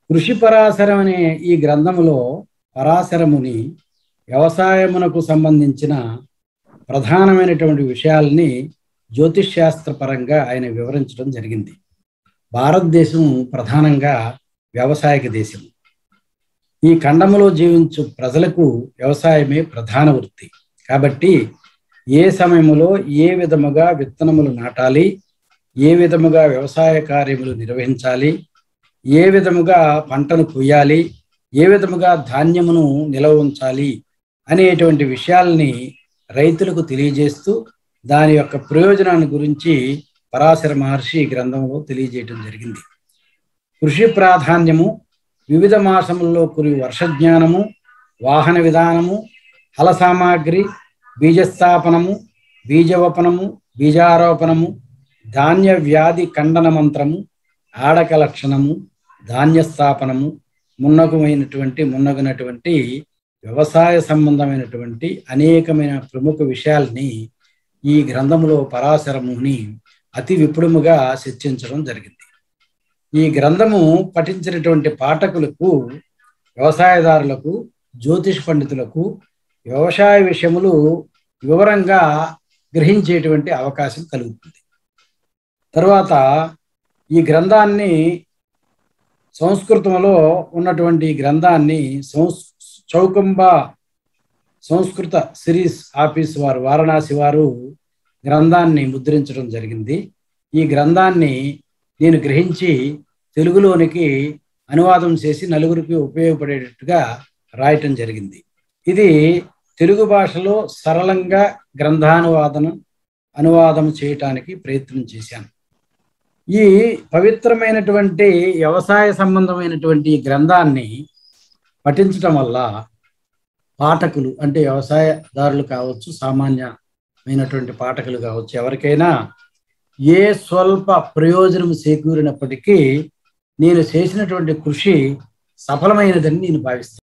కృషి పరాశరం అనే ఈ గ్రంథములో పరాశరముని వ్యవసాయమునకు సంబంధించిన ప్రధానమైనటువంటి విషయాల్ని జ్యోతిష్ శాస్త్ర పరంగా ఆయన వివరించడం జరిగింది భారతదేశం ప్రధానంగా వ్యవసాయక దేశం ఈ ఖండములో జీవించు ప్రజలకు వ్యవసాయమే ప్రధాన వృత్తి కాబట్టి ఏ సమయములో ఏ విధముగా విత్తనములు నాటాలి ఏ విధముగా వ్యవసాయ కార్యములు నిర్వహించాలి ఏ విధముగా పంటను కొయ్యాలి ఏ విధముగా ధాన్యమును నిలవ ఉంచాలి అనేటువంటి విషయాల్ని రైతులకు తెలియజేస్తూ దాని యొక్క ప్రయోజనాన్ని గురించి పరాశర మహర్షి ఈ గ్రంథంలో తెలియజేయటం జరిగింది కృషి ప్రాధాన్యము వివిధ మాసముల్లో కురి వర్షజ్ఞానము వాహన విధానము హల సామాగ్రి బీజస్థాపనము బీజవపనము బీజారోపణము ధాన్య వ్యాధి ఖండన మంత్రము ఆడక లక్షణము ధాన్య స్థాపనము మున్నగుమైనటువంటి మున్నగునటువంటి వ్యవసాయ సంబంధమైనటువంటి అనేకమైన ప్రముఖ విషయాల్ని ఈ గ్రంథములో పరాశర ముని అతి విపుడముగా చర్చించడం జరిగింది ఈ గ్రంథము పఠించినటువంటి పాఠకులకు వ్యవసాయదారులకు జ్యోతిష్ పండితులకు వ్యవసాయ విషయములు వివరంగా గ్రహించేటువంటి అవకాశం కలుగుతుంది తర్వాత ఈ గ్రంథాన్ని సంస్కృతంలో ఉన్నటువంటి ఈ గ్రంథాన్ని సంస్ చౌకంబ సంస్కృత సిరీస్ ఆఫీస్ వారు వారణాసి వారు గ్రంథాన్ని ముద్రించడం జరిగింది ఈ గ్రంథాన్ని నేను గ్రహించి తెలుగులోనికి అనువాదం చేసి నలుగురికి ఉపయోగపడేటట్టుగా రాయటం జరిగింది ఇది తెలుగు భాషలో సరళంగా గ్రంథానువాదనం అనువాదం చేయటానికి ప్రయత్నం చేశాను ఈ పవిత్రమైనటువంటి వ్యవసాయ సంబంధమైనటువంటి ఈ గ్రంథాన్ని పఠించటం వల్ల పాఠకులు అంటే వ్యవసాయదారులు కావచ్చు సామాన్యమైనటువంటి పాఠకులు కావచ్చు ఎవరికైనా ఏ స్వల్ప ప్రయోజనం చేకూరినప్పటికీ నేను చేసినటువంటి కృషి సఫలమైనదని నేను భావిస్తాను